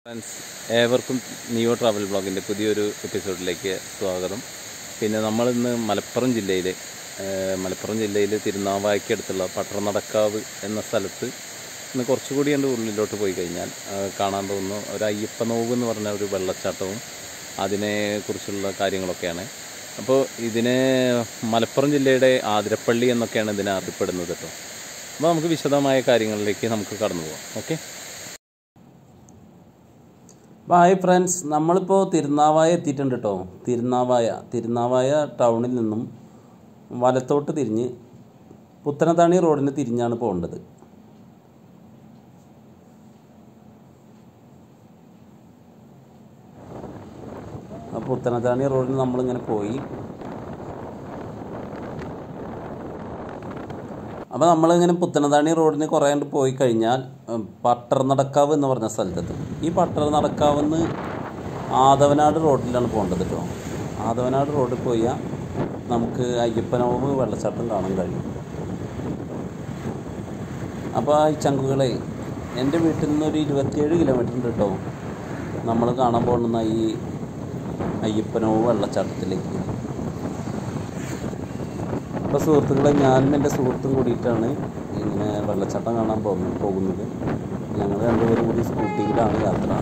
friends ഏവർക്കും നിയോ travel ബ്ലോഗിൻ്റെ പുതിയൊരു എപ്പിസോഡിലേക്ക് സ്വാഗതം പിന്നെ നമ്മളിന്ന് മലപ്പുറം ജില്ലയിൽ മലപ്പുറം ജില്ലയിൽ തിരുനാവായ്ക്കടുത്തുള്ള പട്ടർനടക്കാവ് എന്ന സ്ഥലത്ത് ഇന്ന് കുറച്ചുകൂടി എൻ്റെ ഉള്ളിലോട്ട് പോയി കഴിഞ്ഞാൽ ആ, കാണാൻ തോന്നുന്നു ഒരു അയ്യപ്പനോവ് എന്ന് പറഞ്ഞ ഒരു വെള്ളച്ചാട്ടവും അതിനെക്കുറിച്ചുള്ള കാര്യങ്ങളൊക്കെയാണ് അപ്പോൾ ഇതിനെ മലപ്പുറം ജില്ലയുടെ ആതിരപ്പള്ളി എന്നൊക്കെയാണ് ഇതിനെ അറിയപ്പെടുന്നത് കേട്ടോ അപ്പോൾ നമുക്ക് വിശദമായ കാര്യങ്ങളിലേക്ക് നമുക്ക് കടന്നു പോകാം ഓക്കെ ഹായ് ഫ്രണ്ട്സ് നമ്മളിപ്പോൾ തിരുനാവായ എത്തിയിട്ടുണ്ട് കേട്ടോ തിരുനാവായ തിരുനാവായ ടൗണിൽ നിന്നും വലത്തോട്ട് തിരിഞ്ഞ് പുത്തനത്താണി റോഡിന് തിരിഞ്ഞാണ് പോകേണ്ടത് ആ പുത്തനത്താണി റോഡിൽ നമ്മളിങ്ങനെ പോയി അപ്പോൾ നമ്മളിങ്ങനെ പുത്തനത്താണി റോഡിന് കുറേ കണ്ട് പോയി കഴിഞ്ഞാൽ ഉം, പട്ടർ നടക്കാവ് എന്ന് പറഞ്ഞ സ്ഥലത്തെത്തും ഈ പട്ടർ നടക്കാവെന്ന് ആദവനാട് റോഡിലാണ് പോകേണ്ടത് കേട്ടോ ആദവനാട് റോഡിൽ പോയാൽ നമുക്ക് അയ്യപ്പനോവ് വെള്ളച്ചാട്ടം കാണാൻ കഴിയും അപ്പോൾ ഈ ചങ്കുകളെ എൻ്റെ വീട്ടിൽ നിന്ന് ഒരു ഇരുപത്തിയേഴ് കിലോമീറ്റർ ഉണ്ട് കേട്ടോ നമ്മൾ കാണാൻ പോകുന്ന ഈ അയ്യപ്പനോവ് വെള്ളച്ചാട്ടത്തിലേക്ക് അപ്പോൾ സുഹൃത്തുക്കളെ ഞാനും എൻ്റെ സുഹൃത്തും കൂടിയിട്ടാണ് ഇങ്ങനെ വെള്ളച്ചാട്ടം കാണാൻ പോകുന്നത് പോകുന്നത് ഞങ്ങൾ രണ്ടുപേരും കൂടി സ്കൂട്ടിയിലാണ് യാത്ര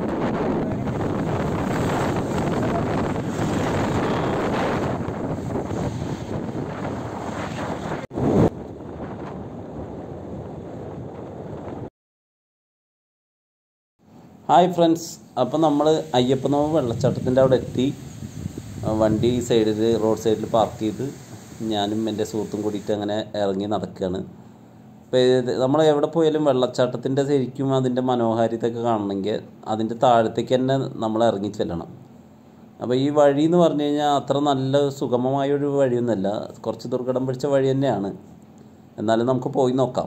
ഹായ് ഫ്രണ്ട്സ് അപ്പോൾ നമ്മൾ അയ്യപ്പനോവ് വെള്ളച്ചാട്ടത്തിൻ്റെ അവിടെ എത്തി ആ, വണ്ടി സൈഡിൽ റോഡ് സൈഡിൽ പാർക്ക് ചെയ്ത് ഞാനും എൻ്റെ സുഹൃത്തും കൂടിയിട്ട് അങ്ങനെ ഇറങ്ങി നടക്കുകയാണ് അപ്പോൾ ഇത് നമ്മൾ എവിടെ പോയാലും വെള്ളച്ചാട്ടത്തിൻ്റെ ശരിക്കും അതിൻ്റെ മനോഹാരിതയൊക്കെ കാണണമെങ്കിൽ അതിൻ്റെ താഴത്തേക്ക് തന്നെ നമ്മൾ ഇറങ്ങി ചെല്ലണം അപ്പോൾ ഈ വഴി എന്ന് പറഞ്ഞു കഴിഞ്ഞാൽ അത്ര നല്ല സുഗമമായ ഒരു വഴിയൊന്നുമല്ല കുറച്ച് ദുർഘടം പിടിച്ച വഴി തന്നെയാണ് എന്നാലും നമുക്ക് പോയി നോക്കാം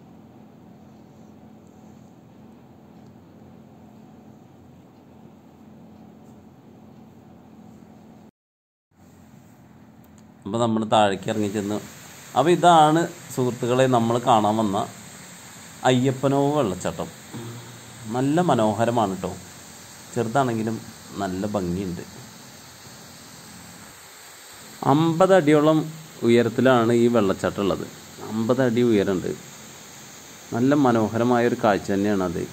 അപ്പോൾ നമ്മൾ താഴേക്ക് ഇറങ്ങി ചെന്ന് അപ്പോൾ ഇതാണ് സുഹൃത്തുക്കളെ നമ്മൾ കാണാൻ വന്ന അയ്യപ്പനോവ് വെള്ളച്ചാട്ടം നല്ല മനോഹരമാണ് കേട്ടോ ചെറുതാണെങ്കിലും നല്ല ഭംഗിയുണ്ട് അമ്പത് അടിയോളം ഉയരത്തിലാണ് ഈ വെള്ളച്ചാട്ടം ഉള്ളത് അമ്പത് അടി ഉയരമുണ്ട് നല്ല മനോഹരമായ ഒരു കാഴ്ച തന്നെയാണ് അത്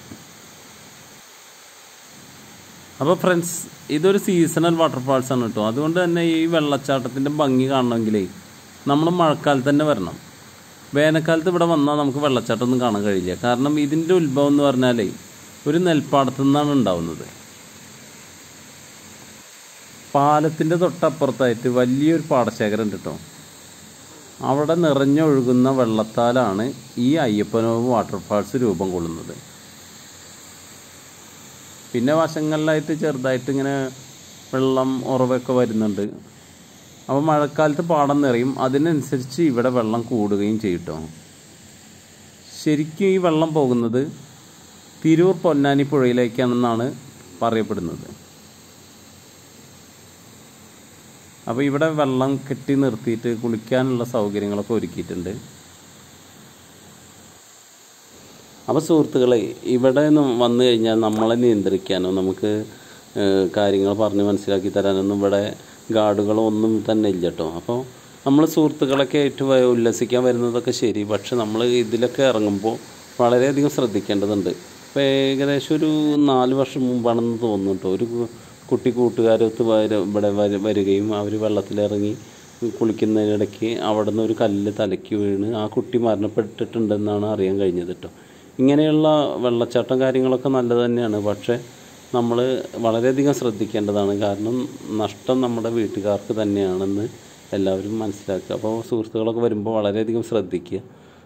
അപ്പോൾ ഫ്രണ്ട്സ് ഇതൊരു സീസണൽ വാട്ടർഫാൾസ് ആണ് കേട്ടോ അതുകൊണ്ട് തന്നെ ഈ വെള്ളച്ചാട്ടത്തിൻ്റെ ഭംഗി കാണണമെങ്കിലേ നമ്മൾ മഴക്കാലത്ത് തന്നെ വരണം വേനൽക്കാലത്ത് ഇവിടെ വന്നാൽ നമുക്ക് വെള്ളച്ചാട്ടം ഒന്നും കാണാൻ കഴിയില്ല കാരണം ഇതിൻ്റെ ഉത്ഭവം എന്ന് പറഞ്ഞാലേ ഒരു നെൽപ്പാടത്തു നിന്നാണ് ഉണ്ടാവുന്നത് പാലത്തിൻ്റെ തൊട്ടപ്പുറത്തായിട്ട് വലിയൊരു പാടശേഖരം ഉണ്ട് കേട്ടോ അവിടെ നിറഞ്ഞൊഴുകുന്ന വെള്ളത്താലാണ് ഈ അയ്യപ്പനോവ് വാട്ടർഫാൾസ് രൂപം കൊള്ളുന്നത് പിന്നെ വശങ്ങളിലായിട്ട് ചെറുതായിട്ട് ഇങ്ങനെ വെള്ളം ഉറവൊക്കെ വരുന്നുണ്ട് അപ്പോൾ മഴക്കാലത്ത് പാടം നിറയും അതിനനുസരിച്ച് ഇവിടെ വെള്ളം കൂടുകയും ചെയ്യും കേട്ടോ ശരിക്കും ഈ വെള്ളം പോകുന്നത് തിരൂർ പൊന്നാനി പുഴയിലേക്കാണെന്നാണ് പറയപ്പെടുന്നത് അപ്പോൾ ഇവിടെ വെള്ളം കെട്ടി നിർത്തിയിട്ട് കുളിക്കാനുള്ള സൗകര്യങ്ങളൊക്കെ ഒരുക്കിയിട്ടുണ്ട് അപ്പോൾ സുഹൃത്തുക്കളെ ഇവിടെ നിന്ന് വന്നു കഴിഞ്ഞാൽ നമ്മളെ നിയന്ത്രിക്കാനോ നമുക്ക് ഏഹ്, കാര്യങ്ങൾ പറഞ്ഞ് മനസ്സിലാക്കി തരാനൊന്നും ഇവിടെ ഗാർഡുകളോ ഒന്നും തന്നെ ഇല്ല കേട്ടോ അപ്പോൾ നമ്മൾ സുഹൃത്തുക്കളൊക്കെ ആയിട്ട് വ- ഉല്ലസിക്കാൻ വരുന്നതൊക്കെ ശരി പക്ഷെ നമ്മൾ ഇതിലൊക്കെ ഇറങ്ങുമ്പോൾ വളരെയധികം ശ്രദ്ധിക്കേണ്ടതുണ്ട് ഇപ്പോൾ ഏകദേശം ഒരു നാല് വർഷം മുമ്പാണെന്ന് തോന്നുന്നു കേട്ടോ ഒരു കു- കുട്ടി കൂട്ടുകാരൊത്ത് വര- ഇവിടെ വര- വരികയും അവർ വെള്ളത്തിലിറങ്ങി കുളിക്കുന്നതിനിടയ്ക്ക് അവിടെ നിന്ന് ഒരു കല്ല് തലയ്ക്ക് വീണ് ആ കുട്ടി മരണപ്പെട്ടിട്ടുണ്ടെന്നാണ് അറിയാൻ കഴിഞ്ഞത് കേട്ടോ ഇങ്ങനെയുള്ള വെള്ളച്ചാട്ടം കാര്യങ്ങളൊക്കെ നല്ലത് തന്നെയാണ് പക്ഷേ നമ്മൾ വളരെയധികം ശ്രദ്ധിക്കേണ്ടതാണ് കാരണം നഷ്ടം നമ്മുടെ വീട്ടുകാർക്ക് തന്നെയാണെന്ന് എല്ലാവരും മനസ്സിലാക്കുക അപ്പോൾ സുഹൃത്തുക്കളൊക്കെ വരുമ്പോൾ വളരെയധികം ശ്രദ്ധിക്കുക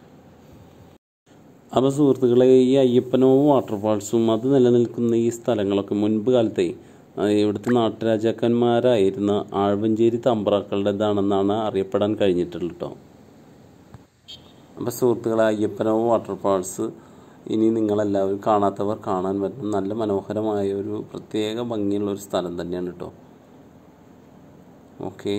അപ്പോൾ സുഹൃത്തുക്കളെ ഈ അയ്യപ്പനോ വാട്ടർഫാൾസും അത് നിലനിൽക്കുന്ന ഈ സ്ഥലങ്ങളൊക്കെ മുൻപ് കാലത്തെ ആ, ഇവിടുത്തെ നാട്ടുരാജാക്കന്മാരായിരുന്ന ആഴ്വഞ്ചേരി തമ്പ്രാക്കളുടേതാണെന്നാണ് അറിയപ്പെടാൻ കഴിഞ്ഞിട്ടുള്ളത് കേട്ടോ അപ്പോൾ സുഹൃത്തുക്കളെ അയ്യപ്പനോ വാട്ടർഫാൾസ് ഇനി നിങ്ങളെല്ലാവരും കാണാത്തവർ കാണാൻ പറ്റും നല്ല മനോഹരമായ ഒരു പ്രത്യേക ഭംഗിയുള്ള ഒരു സ്ഥലം തന്നെയാണ് കേട്ടോ ഓക്കെ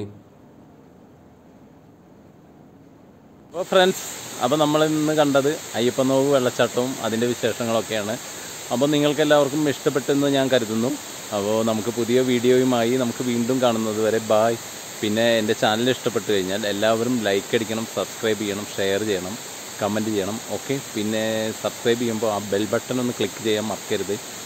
അപ്പോൾ ഫ്രണ്ട്സ് അപ്പോൾ നമ്മൾ ഇന്ന് കണ്ടത് അയ്യപ്പനോവ് വെള്ളച്ചാട്ടവും അതിൻ്റെ വിശേഷങ്ങളൊക്കെയാണ് അപ്പോൾ നിങ്ങൾക്ക് എല്ലാവർക്കും ഇഷ്ടപ്പെട്ടെന്ന് ഞാൻ കരുതുന്നു അപ്പോൾ നമുക്ക് പുതിയ വീഡിയോയുമായി നമുക്ക് വീണ്ടും കാണുന്നത് വരെ ബായ് പിന്നെ എൻ്റെ ചാനൽ ഇഷ്ടപ്പെട്ട് കഴിഞ്ഞാൽ എല്ലാവരും ലൈക്ക് അടിക്കണം സബ്സ്ക്രൈബ് ചെയ്യണം ഷെയർ ചെയ്യണം കമൻറ്റ് ചെയ്യണം ഓക്കെ പിന്നെ സബ്സ്ക്രൈബ് ചെയ്യുമ്പോൾ ആ ബെൽ ബട്ടൺ ഒന്ന് ക്ലിക്ക് ചെയ്യാൻ മറക്കരുത്